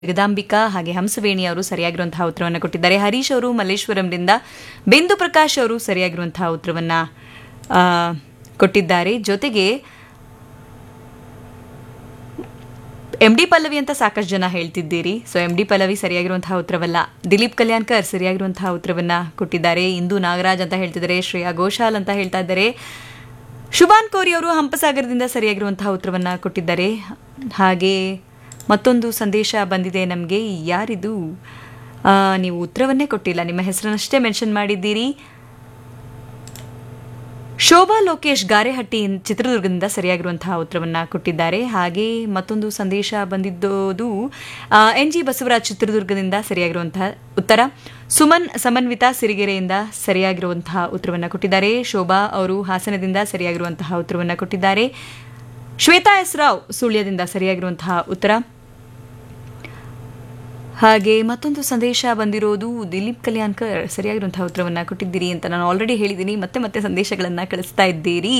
ಜಗದಾಂಬಿಕಾ ಹಾಗೆ ಹಂಸವೇಣಿ ಅವರು ಸರಿಯಾಗಿರುವಂತಹ ಉತ್ತರವನ್ನು ಕೊಟ್ಟಿದ್ದಾರೆ ಹರೀಶ್ ಅವರು ಮಲ್ಲೇಶ್ವರಂನಿಂದ ಬಿಂದು ಪ್ರಕಾಶ್ ಅವರು ಸರಿಯಾಗಿರುವಂತಹ ಉತ್ತರವನ್ನ ಆ, ಕೊಟ್ಟಿದ್ದಾರೆ ಜೊತೆಗೆ ಎಂ ಡಿ ಪಲ್ಲವಿ ಅಂತ ಸಾಕಷ್ಟು ಜನ ಹೇಳ್ತಿದ್ದೀರಿ ಸೊ ಎಂ ಡಿ ಪಲ್ಲವಿ ಸರಿಯಾಗಿರುವಂತಹ ಉತ್ತರವಲ್ಲ ದಿಲೀಪ್ ಕಲ್ಯಾಣ್ಕರ್ ಸರಿಯಾಗಿರುವಂತಹ ಉತ್ತರವನ್ನ ಕೊಟ್ಟಿದ್ದಾರೆ ಇಂದು ನಾಗರಾಜ್ ಅಂತ ಹೇಳ್ತಿದ್ದಾರೆ ಶ್ರೇಯಾ ಘೋಷಾಲ್ ಅಂತ ಹೇಳ್ತಾ ಇದ್ದಾರೆ ಶುಭಾನ್ ಕೋರಿ ಅವರು ಹಂಪಸಾಗರದಿಂದ ಸರಿಯಾಗಿರುವಂತಹ ಉತ್ತರವನ್ನ ಕೊಟ್ಟಿದ್ದಾರೆ ಹಾಗೆ ಮತ್ತೊಂದು ಸಂದೇಶ ಬಂದಿದೆ ನಮಗೆ ಯಾರಿದು ಆ, ನೀವು ಉತ್ತರವನ್ನೇ ಕೊಟ್ಟಿಲ್ಲ ನಿಮ್ಮ ಹೆಸರನ್ನಷ್ಟೇ ಮೆನ್ಷನ್ ಮಾಡಿದ್ದೀರಿ ಶೋಭಾ ಲೋಕೇಶ್ ಗಾರೆಹಟ್ಟಿ ಚಿತ್ರದುರ್ಗದಿಂದ ಸರಿಯಾಗಿರುವಂತಹ ಉತ್ತರವನ್ನ ಕೊಟ್ಟಿದ್ದಾರೆ ಹಾಗೆ ಮತ್ತೊಂದು ಸಂದೇಶ ಬಂದಿದ್ದು ಎನ್ ಜಿ ಬಸವರಾಜ್ ಚಿತ್ರದುರ್ಗದಿಂದ ಸರಿಯಾಗಿರುವಂತಹ ಉತ್ತರ ಸುಮನ್ ಸಮನ್ವಿತಾ ಸಿರಿಗೆರೆಯಿಂದ ಸರಿಯಾಗಿರುವಂತಹ ಉತ್ತರವನ್ನ ಕೊಟ್ಟಿದ್ದಾರೆ ಶೋಭಾ ಅವರು ಹಾಸನದಿಂದ ಸರಿಯಾಗಿರುವಂತಹ ಉತ್ತರವನ್ನ ಕೊಟ್ಟಿದ್ದಾರೆ ಶ್ವೇತಾ ಎಸ್ ರಾವ್ ಸುಳ್ಯದಿಂದ ಸರಿಯಾಗಿರುವಂತಹ ಉತ್ತರ ಹಾಗೆ ಮತ್ತೊಂದು ಸಂದೇಶ ಬಂದಿರೋದು ದಿಲೀಪ್ ಕಲ್ಯಾಣ್ಕರ್ ಸರಿಯಾಗಿರುವಂತಹ ಉತ್ತರವನ್ನ ಕೊಟ್ಟಿದ್ದೀರಿ ಅಂತ ನಾನು ಆಲ್ರೆಡಿ ಹೇಳಿದ್ದೀನಿ ಮತ್ತೆ ಮತ್ತೆ ಸಂದೇಶಗಳನ್ನ ಕಳಿಸ್ತಾ ಇದ್ದೀರಿ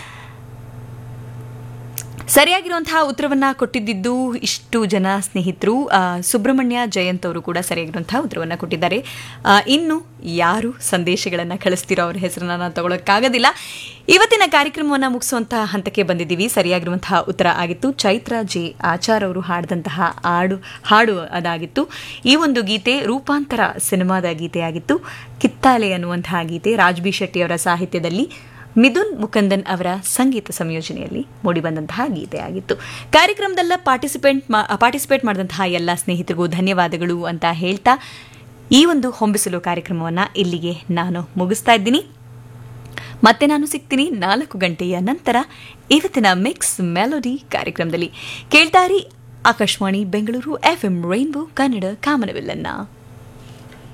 ಸರಿಯಾಗಿರುವಂತಹ ಉತ್ತರವನ್ನ ಕೊಟ್ಟಿದ್ದು ಇಷ್ಟು ಜನ ಸ್ನೇಹಿತರು ಆ, ಸುಬ್ರಹ್ಮಣ್ಯ ಜಯಂತ್ ಅವರು ಕೂಡ ಸರಿಯಾಗಿರುವಂತಹ ಉತ್ತರವನ್ನ ಕೊಟ್ಟಿದ್ದಾರೆ ಆ, ಇನ್ನು ಯಾರು ಸಂದೇಶಗಳನ್ನ ಕಳಿಸ್ತಿರೋ ಅವ್ರ ಹೆಸರನ್ನ ನಾನು ತಗೊಳಕ್ಕಾಗೋದಿಲ್ಲ ಇವತ್ತಿನ ಕಾರ್ಯಕ್ರಮವನ್ನು ಮುಗಿಸುವಂತಹ ಹಂತಕ್ಕೆ ಬಂದಿದ್ದೀವಿ ಸರಿಯಾಗಿರುವಂತಹ ಉತ್ತರ ಆಗಿತ್ತು ಚೈತ್ರ ಜೆ ಆಚಾರ್ ಅವರು ಹಾಡಿದಂತಹ ಹಾಡು ಹಾಡು ಅದಾಗಿತ್ತು ಈ ಒಂದು ಗೀತೆ ರೂಪಾಂತರ ಸಿನಿಮಾದ ಗೀತೆಯಾಗಿತ್ತು ಕಿತ್ತಾಲೆ ಅನ್ನುವಂತಹ ಗೀತೆ ರಾಜ್ ಬಿ ಶೆಟ್ಟಿ ಅವರ ಸಾಹಿತ್ಯದಲ್ಲಿ ಮಿಥುನ್ ಮುಕಂದನ್ ಅವರ ಸಂಗೀತ ಸಂಯೋಜನೆಯಲ್ಲಿ ಮೂಡಿಬಂದಂತಹ ಗೀತೆಯಾಗಿತ್ತು ಕಾರ್ಯಕ್ರಮದಲ್ಲ ಪಾರ್ಟಿಸಿಪೇಟ್ ಪಾರ್ಟಿಸಿಪೇಟ್ ಮಾಡಿದಂತಹ ಎಲ್ಲ ಸ್ನೇಹಿತರಿಗೂ ಧನ್ಯವಾದಗಳು ಅಂತ ಹೇಳ್ತಾ ಈ ಒಂದು ಹೊಂಬಿಸಲು ಕಾರ್ಯಕ್ರಮವನ್ನು ಇಲ್ಲಿಗೆ ನಾನು ಮುಗಿಸ್ತಾ ಇದ್ದೀನಿ ಮತ್ತೆ ನಾನು ಸಿಗ್ತೀನಿ ನಾಲ್ಕು ಗಂಟೆಯ ನಂತರ ಇವತ್ತಿನ ಮಿಕ್ಸ್ ಮೆಲೋಡಿ ಕಾರ್ಯಕ್ರಮದಲ್ಲಿ ಕೇಳ್ತಾರಿ Akashvani Bengaluru F M rainbow Kannada ಕಾಮನವಿಲ್ಲನ್ನ